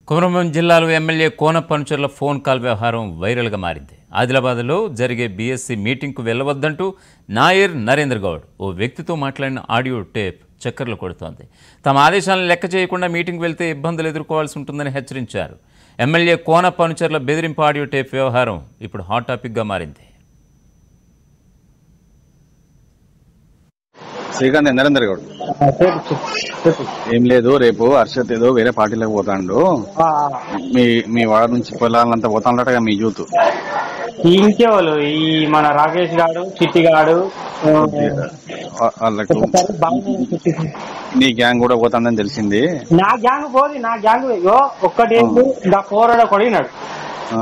కుమరంభీం జిల్లాలో MLA Kona Panucharla phone call వ్యవహారం వైరల్గా మారింది ఆదిలాబాద్లో జరిగే బీఎస్సీ మీటింగ్కు వెళ్ళవద్దంటూ నాయర్ నరేంద్ర గౌడ్ ఓ వ్యక్తితో మాట్లాడిన ఆడియో టేప్ చక్కర్లు కొడుతోంది తమ ఆదేశాలను లెక్క చేయకుండా మీటింగ్ వెళ్తే ఇబ్బందులు ఎదుర్కోవాల్సి ఉంటుందని హెచ్చరించారు ఎమ్మెల్యే కోన పనుచర్ల బెదిరింపు ఆడియో టేప్ వ్యవహారం ఇప్పుడు హాట్ టాపిక్గా మారింది శ్రీకాంత్ నరేందర్ గౌడ్ చెప్పు చెప్పు ఏం లేదు రేపు హర్షత్ ఏదో వేరే పార్టీలోకి పోతాండు ఆ, మీ మీ వాడ నుంచి పొలాలంతా పోతాండటగా మీ యూత్ ఈ ఇంకేవాళ్ళు ఈ మన రాకేష్ గాడు చిట్టి గాడు ఆ, వా- వాళ్ళకు ఒకసారి బాగా చిట్టి. నీ గ్యాంగ్ కూడా పోతాందని తెలిసింది నా గ్యాంగ్ పోది నా గ్యాంగ్ ఇగో ఒక్కటి ఏంటి ఇంకా పోరాడ కొడిగినాడు ఆ,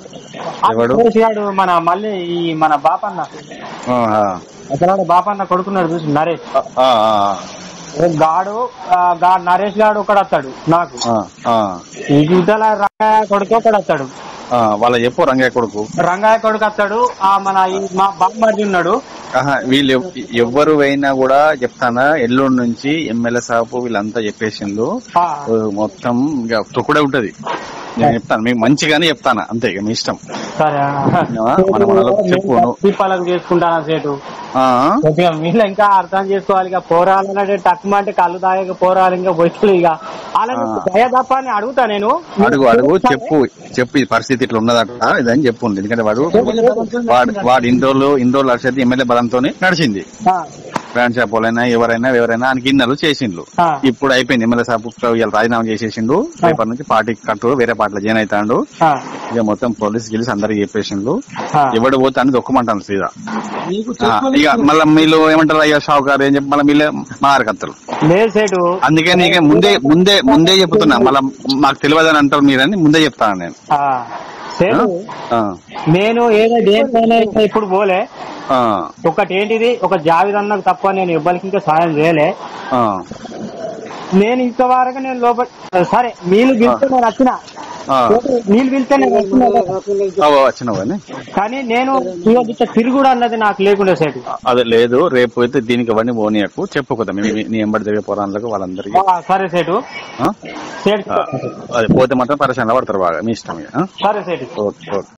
ఆ ఎవడు రాకేష్ గాడు మన మళ్ళీ ఈ మన బాపన్న ఆహా. అసలు బాపన్న కొడుకున్నాడు చూసి నరేష్ ఆ, ఆ, ఓ గాడు ఆ, గా- నరేష్ గాడు ఒకడు వస్తాడు నాకు ఆ, ఆ, ఈ యుద్ధాల రంగయ్య కొడుకు ఒకడు వస్తాడు ఆ, వాళ్ళ చెప్పు రంగయ్య కొడుకు రంగయ్య కొడుకు వస్తాడు ఆ మన ఈ మా బామ్మర్ది ఉన్నాడు ఆహా, వీళ్ళు ఎవ్- ఎవ్వరు అయినా కూడా చెప్తానా ఎల్లుండి నుంచి ఎమ్మెల్యే సాపు వీళ్ళంతా చెప్పేసిండ్రు ఆ, ఓ, మొత్తం ఇక తొక్కుడే ఉంటది నేను చెప్తాను మీకు మంచిగానే చెప్తాను అంతే ఇక మీ ఇష్టం సరే ఆ, మన వాళ్ళకు చెప్పు నువ్వు. దీపాలకు చేసుకుంటాను సేటు ఆ, కొద్దిగా వీళ్ళు ఇంకా అర్థం చేసుకోవాలి ఇక పోరాలంటే తక్కువ అంటే కళ్ళు తాగక పోరాలి ఇంకా బొచ్చులు ఇక అలా ఆ. దయ తప్ప అని అడుగుతా నేను అడుగు అడుగు చెప్పు చెప్పు ఈ పరిస్థితి ఇట్లా ఉన్నదట ఇదని చెప్పు ఎందుకంటే వాడు వాడు వాడు ఇన్ని రోజులు ఇన్ని రోజులు అడిచేది ఎమ్మెల్యే బలంతో నడిచింది ఆ, బ్రాండ్ షాప్ వాళ్ళైనా ఎవరైనా ఎవరైనా ఆయనకి ఇన్నలు చేసిండ్రు ఆ. ఇప్పుడు అయిపోయింది ఎమ్మెల్యే సాబ్ ఇవాళ రాజీనామా చేసేసిండు రేపటి నుంచి పార్టీ కట్టు వేరే పార్టీలో జాయిన్ అవుతాడు ఆ, ఇక మొత్తం పోలీస్ గిలిసి అందరికి చెప్పేసిండు ఆ. ఎవడు పోతా అని దొక్కమంటాను సీదా ఆ, ఇక మళ్ళీ మీరు ఏమంటారు అయ్యా షావుకారు ఏం చెప్పి మళ్ళీ వీళ్ళే మారకత్తరు లేదు సేటు అందుకే నీకే ముందే ముందే ముందే చెప్తున్నా మళ్ళీ మాకు తెలియదని అంటారు మీరని ముందే చెప్తాను నేను ఆ, సేటు ఆ, నేను ఏదో దేనికైనా ఇంకా ఇప్పుడు పోలే ఆ, ఒకటి ఏంటిది ఒక జావిద్ అన్నకు తప్ప నేను ఇవ్వడానికి ఇంకా సాయం చేయలే ఆ, నేను ఇంతవరకు నేను లోపల సరే నీళ్ళు పిలిస్తే నేను వచ్చిన ఆ. నీళ్ళు పిలిస్తే నేను వచ్చిన అవ్వ, వచ్చినావు కానీ కానీ నేను ఇవాళ ఇట్లా తిరుగుడు అన్నది నాకు లేకుండా సేటు అదే లేదు రేపు అయితే దీనికి అవన్నీ పోనీయకు చెప్పు కదా మీ- మీ- నీ ఎంబడి జరిగే పోరాళ్ళకు వాళ్ళందరికీ ఆ, సరే సేటు ఆ? సేటు ఆ, అదే పోతే మాత్రం పరిశ్రమలో పడతారు బాగా మీ ఇష్టం ఇక, ఆ? సరే సేటు ఓకే ఓకే